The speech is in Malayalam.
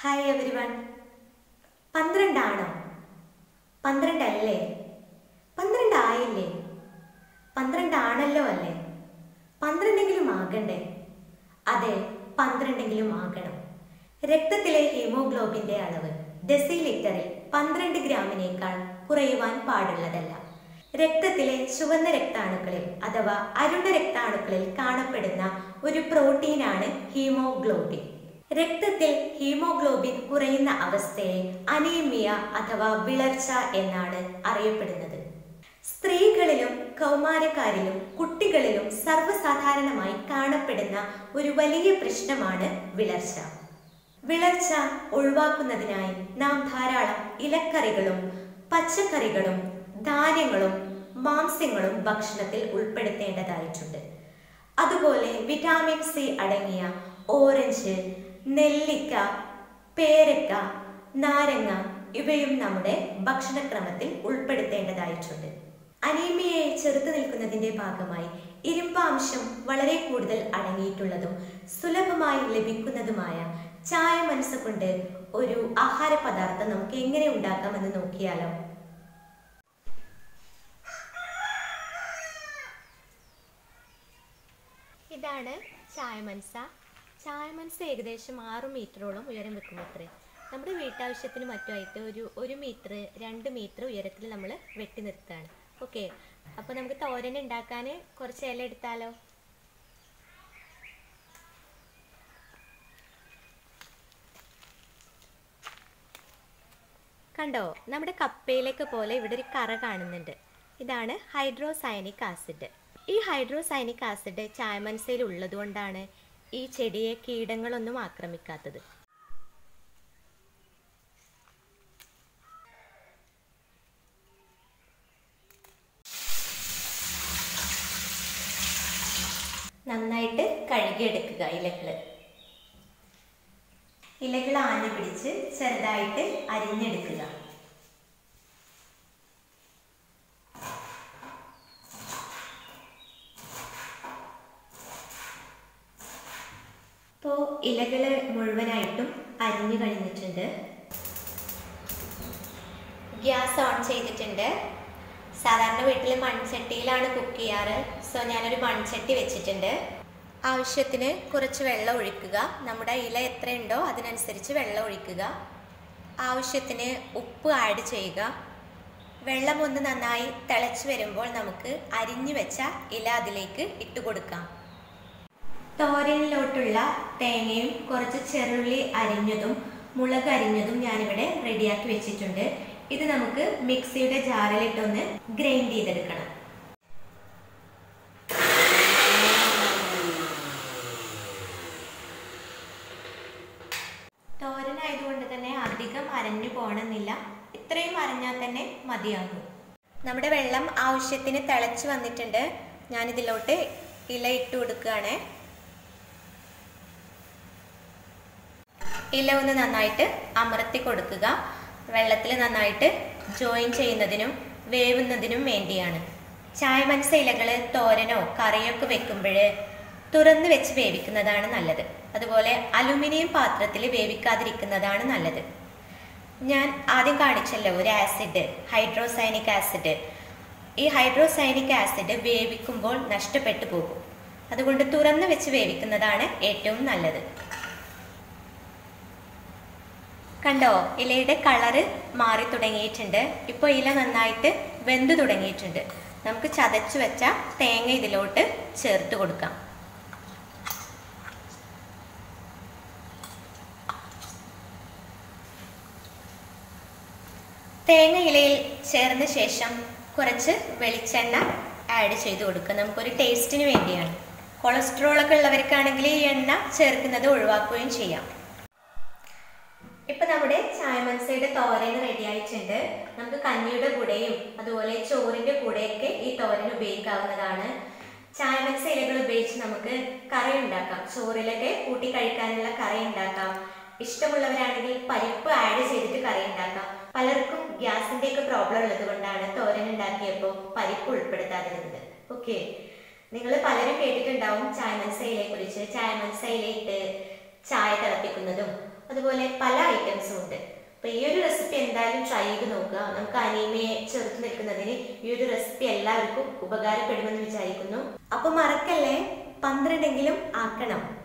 ഹായ് എവരി വൺ പന്ത്രണ്ടാണോ പന്ത്രണ്ടല്ലേ പന്ത്രണ്ട് ആയില്ലേ പന്ത്രണ്ടാണല്ലോ അല്ലേ പന്ത്രണ്ടെങ്കിലും ആകണ്ടേ അതെ പന്ത്രണ്ടെങ്കിലും ആകണം രക്തത്തിലെ ഹീമോഗ്ലോബിന്റെ അളവ് ഡെസിലിറ്ററിൽ പന്ത്രണ്ട് ഗ്രാമിനേക്കാൾ കുറയുവാൻ പാടുള്ളതല്ല രക്തത്തിലെ ചുവന്ന രക്താണുക്കളിൽ അഥവാ അരുണ രക്താണുക്കളിൽ കാണപ്പെടുന്ന ഒരു പ്രോട്ടീനാണ് ഹീമോഗ്ലോബിൻ രക്തത്തിൽ ഹീമോഗ്ലോബിൻ കുറയുന്ന അവസ്ഥയെ അനീമിയ അഥവാ വിളർച്ച എന്നാണ് അറിയപ്പെടുന്നത് സ്ത്രീകളിലും കൗമാരക്കാരിലും കുട്ടികളിലും സർവ്വസാധാരണമായി കാണപ്പെടുന്ന ഒരു വലിയ പ്രശ്നമാണ് വിളർച്ച വിളർച്ച ഒഴിവാക്കുന്നതിനായി നാം ധാരാളം ഇലക്കറികളും പച്ചക്കറികളും ധാന്യങ്ങളും മാംസ്യങ്ങളും ഭക്ഷണത്തിൽ ഉൾപ്പെടുത്തേണ്ടതായിട്ടുണ്ട് അതുപോലെ വിറ്റാമിൻ സി അടങ്ങിയ ഓറഞ്ച് നെല്ലിക്ക പേരക്ക നാരങ്ങ ഇവയും നമ്മുടെ ഭക്ഷണക്രമത്തിൽ ഉൾപ്പെടുത്തേണ്ടതായിട്ടുണ്ട് അനീമിയയെ ചെറുത്തു നിൽക്കുന്നതിന്റെ ഭാഗമായി ഇരുമ്പാംശം വളരെ കൂടുതൽ അടങ്ങിയിട്ടുള്ളതും സുലഭമായി ലഭിക്കുന്നതുമായ ചായ മനസ്സ് കൊണ്ട് ഒരു ആഹാര പദാർത്ഥം നമുക്ക് എങ്ങനെ ഉണ്ടാക്കാമെന്ന് നോക്കിയാലോ ഇതാണ് ചായമൻസ ചായമൻസ ഏകദേശം ആറ് മീറ്ററോളം ഉയരം വെക്കുമത്രേ നമ്മുടെ വീട്ടാവശ്യത്തിന് മറ്റുമായിട്ട് ഒരു ഒരു മീറ്റർ രണ്ട് മീറ്റർ ഉയരത്തിൽ നമ്മൾ വെട്ടി നിർത്തുകയാണ് ഓക്കെ അപ്പോൾ നമുക്ക് തോരൻ ഉണ്ടാക്കാൻ കുറച്ച് ഇല എടുത്താലോ കണ്ടോ നമ്മുടെ കപ്പയിലേക്ക് പോലെ ഇവിടെ ഒരു കറ കാണുന്നുണ്ട് ഇതാണ് ഹൈഡ്രോസയനിക് ആസിഡ് ഈ ഹൈഡ്രോസയനിക് ആസിഡ് ചായമൻസയിൽ ഉള്ളതുകൊണ്ടാണ് ഈ ചെടിയെ കീടങ്ങളൊന്നും ആക്രമിക്കാത്തത് നന്നായിട്ട് കഴുകിയെടുക്കുക ഇലകള് ഇലകൾ ആഞ്ഞു പിടിച്ച് ചെറുതായിട്ട് അരിഞ്ഞെടുക്കുക ഇപ്പോൾ ഇലകൾ മുഴുവനായിട്ടും അരിഞ്ഞു കഴിഞ്ഞിട്ടുണ്ട് ഗ്യാസ് ഓൺ ചെയ്തിട്ടുണ്ട് സാധാരണ വീട്ടിൽ മൺചട്ടിയിലാണ് കുക്ക് ചെയ്യാറ് സോ ഞാനൊരു മൺചട്ടി വെച്ചിട്ടുണ്ട് ആവശ്യത്തിന് കുറച്ച് വെള്ളം ഒഴിക്കുക നമ്മുടെ ഇല എത്രയുണ്ടോ അതിനനുസരിച്ച് വെള്ളം ഒഴിക്കുക ആവശ്യത്തിന് ഉപ്പ് ആഡ് ചെയ്യുക വെള്ളം ഒന്ന് നന്നായി തിളച്ച് വരുമ്പോൾ നമുക്ക് അരിഞ്ഞു വെച്ച ഇല അതിലേക്ക് ഇട്ട് കൊടുക്കാം തോരനിലോട്ടുള്ള തേങ്ങയും കുറച്ച് ചെറുള്ളി അരിഞ്ഞതും മുളക് അരിഞ്ഞതും ഞാനിവിടെ റെഡിയാക്കി വെച്ചിട്ടുണ്ട് ഇത് നമുക്ക് മിക്സിയുടെ ജാറിലിട്ടൊന്ന് ഗ്രൈൻഡ് ചെയ്തെടുക്കണം തോരനായതുകൊണ്ട് തന്നെ അധികം അരഞ്ഞു പോകണമെന്നില്ല ഇത്രയും അരഞ്ഞാൽ തന്നെ മതിയാകും നമ്മുടെ വെള്ളം ആവശ്യത്തിന് തിളച്ച് വന്നിട്ടുണ്ട് ഞാനിതിലോട്ട് ഇല ഇട്ട് കൊടുക്കുകയാണ് ഇല ഒന്ന് നന്നായിട്ട് അമർത്തി കൊടുക്കുക വെള്ളത്തിൽ നന്നായിട്ട് ജോയിൻ ചെയ്യുന്നതിനും വേവുന്നതിനും വേണ്ടിയാണ് ചായ മനസ്സ ഇലകൾ തോരനോ കറിയൊക്കെ വെക്കുമ്പോൾ തുറന്ന് വെച്ച് വേവിക്കുന്നതാണ് നല്ലത് അതുപോലെ അലുമിനിയം പാത്രത്തിൽ വേവിക്കാതിരിക്കുന്നതാണ് നല്ലത് ഞാൻ ആദ്യം കാണിച്ചല്ലോ ഒരു ആസിഡ് ഹൈഡ്രോസൈനിക് ആസിഡ് ഈ ഹൈഡ്രോസൈനിക് ആസിഡ് വേവിക്കുമ്പോൾ നഷ്ടപ്പെട്ടു പോകും അതുകൊണ്ട് തുറന്ന് വെച്ച് വേവിക്കുന്നതാണ് ഏറ്റവും നല്ലത് കണ്ടോ ഇലയുടെ കളറ് മാറി തുടങ്ങിയിട്ടുണ്ട് ഇപ്പോൾ ഇല നന്നായിട്ട് വെന്തു തുടങ്ങിയിട്ടുണ്ട് നമുക്ക് ചതച്ചു വെച്ച തേങ്ങ ഇതിലോട്ട് ചേർത്ത് കൊടുക്കാം തേങ്ങ ഇലയിൽ ചേർന്ന ശേഷം കുറച്ച് വെളിച്ചെണ്ണ ആഡ് ചെയ്ത് കൊടുക്കുക നമുക്കൊരു ടേസ്റ്റിന് വേണ്ടിയാണ് കൊളസ്ട്രോൾ ഒക്കെ ഉള്ളവർക്കാണെങ്കിൽ ഈ എണ്ണ ചേർക്കുന്നത് ഒഴിവാക്കുകയും ചെയ്യാം ഇപ്പൊ നമ്മുടെ ചായമൻസയുടെ തോരൻ റെഡി ആയിട്ടുണ്ട് നമുക്ക് കഞ്ഞിയുടെ കൂടെയും അതുപോലെ ചോറിന്റെ കൂടെയൊക്കെ ഈ തോരൻ ഉപയോഗിക്കാവുന്നതാണ് ചായമൻസ ഇലകൾ ഉപയോഗിച്ച് നമുക്ക് കറി ഉണ്ടാക്കാം ചോറിലൊക്കെ കൂട്ടി കഴിക്കാനുള്ള കറി ഉണ്ടാക്കാം ഇഷ്ടമുള്ളവരാണെങ്കിൽ പരിപ്പ് ആഡ് ചെയ്തിട്ട് കറി ഉണ്ടാക്കാം പലർക്കും ഗ്യാസിന്റെ ഒക്കെ പ്രോബ്ലം ഉള്ളത് കൊണ്ടാണ് തോരൻ ഉണ്ടാക്കിയപ്പോൾ പരിപ്പ് ഉൾപ്പെടുത്താതിരുന്നത് ഓക്കെ നിങ്ങൾ പലരും കേട്ടിട്ടുണ്ടാവും ചായമൻസയിലെ കുറിച്ച് ചായമൻസയിലിട്ട് ചായ തിളപ്പിക്കുന്നതും അതുപോലെ പല ഐറ്റംസും ഉണ്ട് അപ്പൊ ഈ ഒരു റെസിപ്പി എന്തായാലും ട്രൈ ചെയ്ത് നോക്കുക നമുക്ക് അനീമിയെ ചെറുത്ത് നിൽക്കുന്നതിന് ഈ ഒരു റെസിപ്പി എല്ലാവർക്കും ഉപകാരപ്പെടുമെന്ന് വിചാരിക്കുന്നു അപ്പൊ മറക്കല്ലേ പന്ത്രണ്ടെങ്കിലും ആക്കണം